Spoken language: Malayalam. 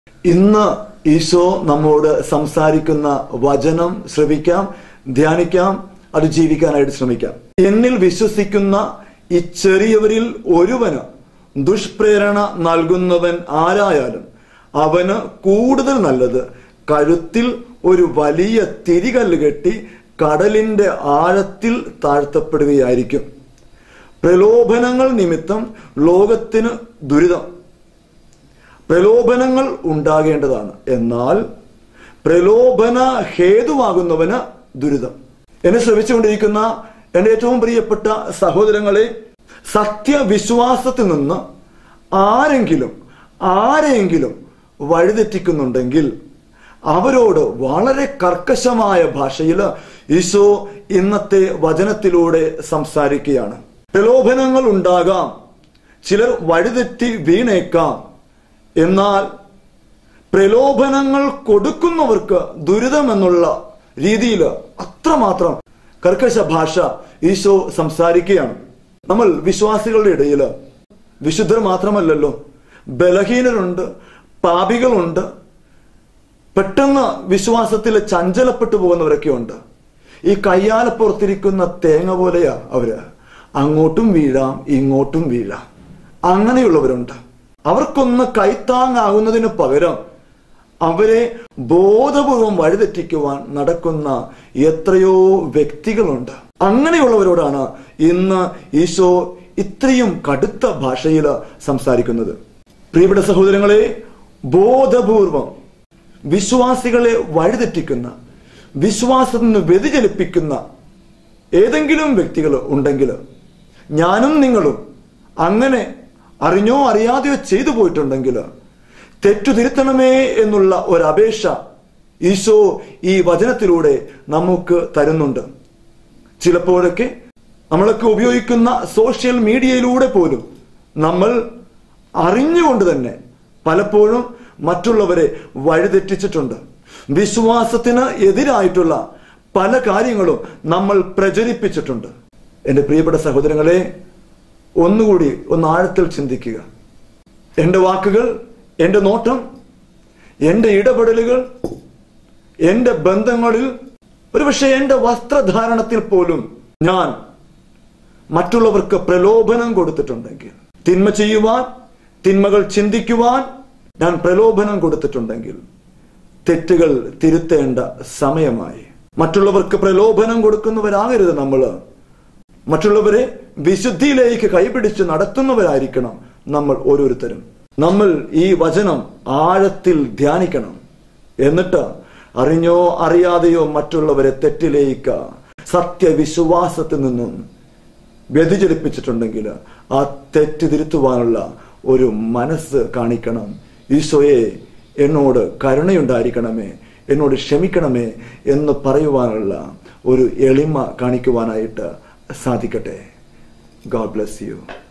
ഇന്ന് ഈശോ നമ്മോട് സംസാരിക്കുന്ന വചനം ശ്രവിക്കാം ധ്യാനിക്കാം അത് ജീവിക്കാനായിട്ട് ശ്രമിക്കാം എന്നിൽ വിശ്വസിക്കുന്ന ഈ ചെറിയവരിൽ ഒരുവന് ദുഷ്പ്രേരണ നൽകുന്നവൻ ആരായാലും അവന് കൂടുതൽ നല്ലത് കഴുത്തിൽ ഒരു വലിയ തിരികല്ല് കെട്ടി കടലിന്റെ ആഴത്തിൽ താഴ്ത്തപ്പെടുകയായിരിക്കും പ്രലോഭനങ്ങൾ നിമിത്തം ലോകത്തിന് ദുരിതം പ്രലോഭനങ്ങൾ ഉണ്ടാകേണ്ടതാണ് എന്നാൽ പ്രലോഭന ഹേതുവാകുന്നവന് ദുരിതം എന്നെ ശ്രമിച്ചുകൊണ്ടിരിക്കുന്ന എൻ്റെ ഏറ്റവും പ്രിയപ്പെട്ട സഹോദരങ്ങളെ സത്യവിശ്വാസത്തിൽ നിന്ന് ആരെങ്കിലും ആരെയെങ്കിലും വഴിതെറ്റിക്കുന്നുണ്ടെങ്കിൽ അവരോട് വളരെ കർക്കശമായ ഭാഷയിൽ ഈശോ ഇന്നത്തെ വചനത്തിലൂടെ സംസാരിക്കുകയാണ് പ്രലോഭനങ്ങൾ ഉണ്ടാകാം ചിലർ വഴിതെറ്റി വീണേക്കാം എന്നാൽ പ്രലോഭനങ്ങൾ കൊടുക്കുന്നവർക്ക് ദുരിതമെന്നുള്ള രീതിയിൽ അത്രമാത്രം കർക്കശ ഭാഷ ഈശോ സംസാരിക്കുകയാണ് നമ്മൾ വിശ്വാസികളുടെ ഇടയിൽ വിശുദ്ധർ മാത്രമല്ലല്ലോ ബലഹീനരുണ്ട് പാപികളുണ്ട് പെട്ടെന്ന് വിശ്വാസത്തിൽ ചഞ്ചലപ്പെട്ടു പോകുന്നവരൊക്കെ ഉണ്ട് ഈ കയ്യാലപ്പുറത്തിരിക്കുന്ന തേങ്ങ പോലെയാ അവര് അങ്ങോട്ടും വീഴാം ഇങ്ങോട്ടും വീഴാം അങ്ങനെയുള്ളവരുണ്ട് അവർക്കൊന്ന് കൈത്താങ്ങാകുന്നതിന് പകരം അവരെ ബോധപൂർവം വഴിതെറ്റിക്കുവാൻ നടക്കുന്ന എത്രയോ വ്യക്തികളുണ്ട് അങ്ങനെയുള്ളവരോടാണ് ഇന്ന് ഈശോ ഇത്രയും കടുത്ത ഭാഷയിൽ സംസാരിക്കുന്നത് പ്രിയപ്പെട്ട സഹോദരങ്ങളെ ബോധപൂർവം വിശ്വാസികളെ വഴിതെറ്റിക്കുന്ന വിശ്വാസത്തിൽ നിന്ന് വ്യതിചലിപ്പിക്കുന്ന ഏതെങ്കിലും വ്യക്തികൾ ഉണ്ടെങ്കിൽ ഞാനും നിങ്ങളും അങ്ങനെ അറിഞ്ഞോ അറിയാതെയോ ചെയ്തു പോയിട്ടുണ്ടെങ്കിൽ തെറ്റു തിരുത്തണമേ എന്നുള്ള ഒരു അപേക്ഷ ഈശോ ഈ വചനത്തിലൂടെ നമുക്ക് തരുന്നുണ്ട് ചിലപ്പോഴൊക്കെ നമ്മളൊക്കെ ഉപയോഗിക്കുന്ന സോഷ്യൽ മീഡിയയിലൂടെ പോലും നമ്മൾ അറിഞ്ഞുകൊണ്ട് തന്നെ പലപ്പോഴും മറ്റുള്ളവരെ വഴിതെറ്റിച്ചിട്ടുണ്ട് വിശ്വാസത്തിന് എതിരായിട്ടുള്ള പല കാര്യങ്ങളും നമ്മൾ പ്രചരിപ്പിച്ചിട്ടുണ്ട് എൻ്റെ പ്രിയപ്പെട്ട സഹോദരങ്ങളെ ഒന്നുകൂടി ഒന്ന് ആഴത്തിൽ ചിന്തിക്കുക എൻ്റെ വാക്കുകൾ എൻ്റെ നോട്ടം എൻ്റെ ഇടപെടലുകൾ എൻ്റെ ബന്ധങ്ങളിൽ ഒരുപക്ഷെ എൻ്റെ വസ്ത്രധാരണത്തിൽ പോലും ഞാൻ മറ്റുള്ളവർക്ക് പ്രലോഭനം കൊടുത്തിട്ടുണ്ടെങ്കിൽ തിന്മ ചെയ്യുവാൻ തിന്മകൾ ചിന്തിക്കുവാൻ ഞാൻ പ്രലോഭനം കൊടുത്തിട്ടുണ്ടെങ്കിൽ തെറ്റുകൾ തിരുത്തേണ്ട സമയമായി മറ്റുള്ളവർക്ക് പ്രലോഭനം കൊടുക്കുന്നവരാകരുത് നമ്മൾ മറ്റുള്ളവരെ വിശുദ്ധിയിലേക്ക് കൈപിടിച്ച് നടത്തുന്നവരായിരിക്കണം നമ്മൾ ഓരോരുത്തരും നമ്മൾ ഈ വചനം ആഴത്തിൽ ധ്യാനിക്കണം എന്നിട്ട് അറിഞ്ഞോ അറിയാതെയോ മറ്റുള്ളവരെ തെറ്റിലേക്ക് സത്യവിശ്വാസത്തിൽ നിന്നും വ്യതിചലിപ്പിച്ചിട്ടുണ്ടെങ്കിൽ ആ തെറ്റ് തിരുത്തുവാനുള്ള ഒരു മനസ്സ് കാണിക്കണം ഈശോയെ എന്നോട് കരുണയുണ്ടായിരിക്കണമേ എന്നോട് ക്ഷമിക്കണമേ എന്ന് പറയുവാനുള്ള ഒരു എളിമ കാണിക്കുവാനായിട്ട് സാധിക്കട്ടെ ഗോഡ് ബ്ലെസ് യു